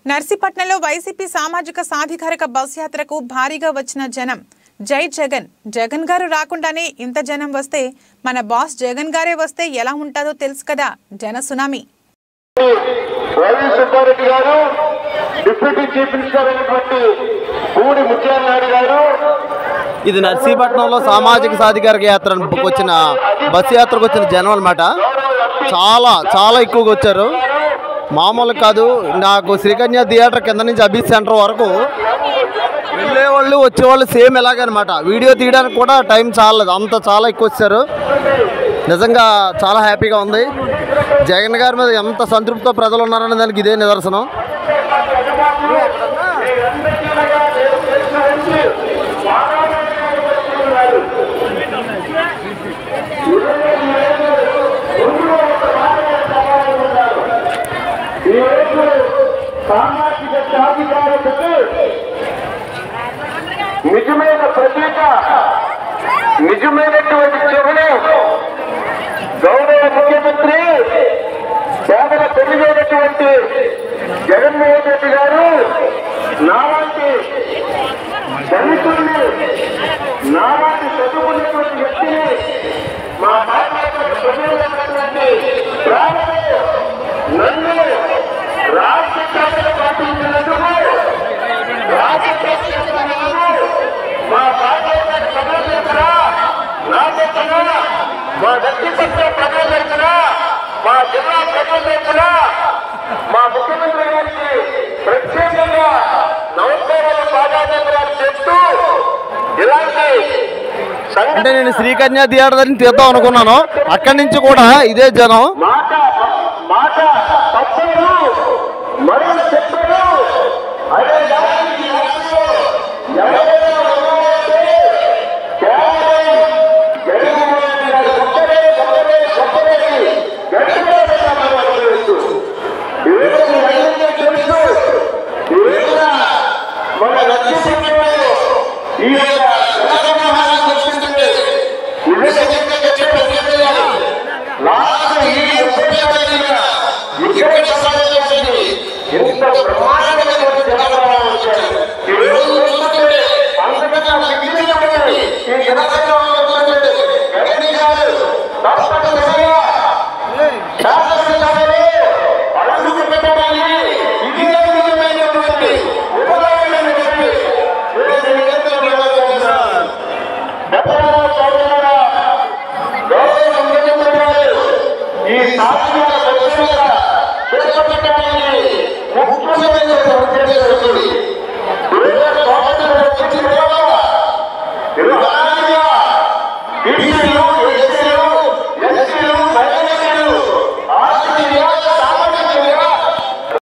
నర్సీపట్నంలో YCP సామాజిక సాధికారిక bus యాత్రకు భారీగా వచ్చిన జనం జై జగన్ జగన్ గారు రాకుండానే ఇంత జనం వస్తే మన బాస్ జగన్ గారే వస్తే ఎలా ఉంటుందో తెలుసు కదా జన సునామీ రవి సుబ్బారెడ్డి గారు డిప్యూటీ చీఫ్ మినిస్టర్ అయినటువంటి పూడి ముత్యాల నాయుడు గారు ఇది నర్సీపట్నంలో సామాజిక సాధికారిక యాత్ర వచ్చిన బస్సు యాత్రకు వచ్చిన జనం అనమాట చాలా చాలా ఎక్కువగా వచ్చారు మామూలు కాదు నాకు శ్రీకన్య థియేటర్ కింద నుంచి అబీస్ సెంటర్ వరకు వెళ్ళేవాళ్ళు వచ్చేవాళ్ళు సేమ్ ఎలాగనమాట వీడియో తీయడానికి కూడా టైం చాలలేదు అంత చాలా ఎక్కువ వచ్చారు నిజంగా చాలా హ్యాపీగా ఉంది జగన్ గారి మీద ఎంత సంతృప్తితో ప్రజలు ఉన్నారనే దానికి ఇదే నిదర్శనం ఈరోజు సామాజిక సాధికారతకు నిజమైన ప్రతీక నిజమైనటువంటి చిహ్నం గౌరవ ముఖ్యమంత్రి పేదల పెరిగైనటువంటి జగన్మోహన్ రెడ్డి గారు నాలాంటి దళితుల్ని నాలాంటి చదువుకున్నటువంటి వ్యక్తిని మా పార్టీ ప్రజలైనటువంటి ప్రాణులు నన్ను రాష్ట్ర పాటించినందుకు రాష్ట్ర మా పార్టీ ప్రజల దగ్గర నా దగ్గర మా వ్యక్తిగత ప్రజల దగ్గర మా జిల్లా ప్రజల దగ్గర మా ముఖ్యమంత్రి గారికి ప్రత్యేకంగా నమస్కారాలు పాదాభివందనాలు చేస్తూ ఇలాంటి అంటే నేను శ్రీకన్య థియేటర్ దగ్గర తీద్దాం అనుకున్నాను అక్కడి నుంచి కూడా ఇదే జనం మాట మాట తప్పదు మరియు చెప్పరు అదే దానికి అసలు ఎవరైనా ఉన్నారంటే కేవలం జగన్మోహన్ రెడ్డి గారు గొప్పదే, గొప్పదే, గొప్పదే గట్టిగా చెప్పాలని అనుకోవచ్చు. ఈరోజు మీ అందరికీ తెలుసు ఈరోజు మన లక్ష్యంలో ఈ యొక్క జనసమూహాన్ని చూస్తుంటే నిజంగా చెప్పే లాస్ట్ ఈ ముప్పై ఏళ్ళ ఇక్కడ సమాజం ఇంత బ్రహ్మాండ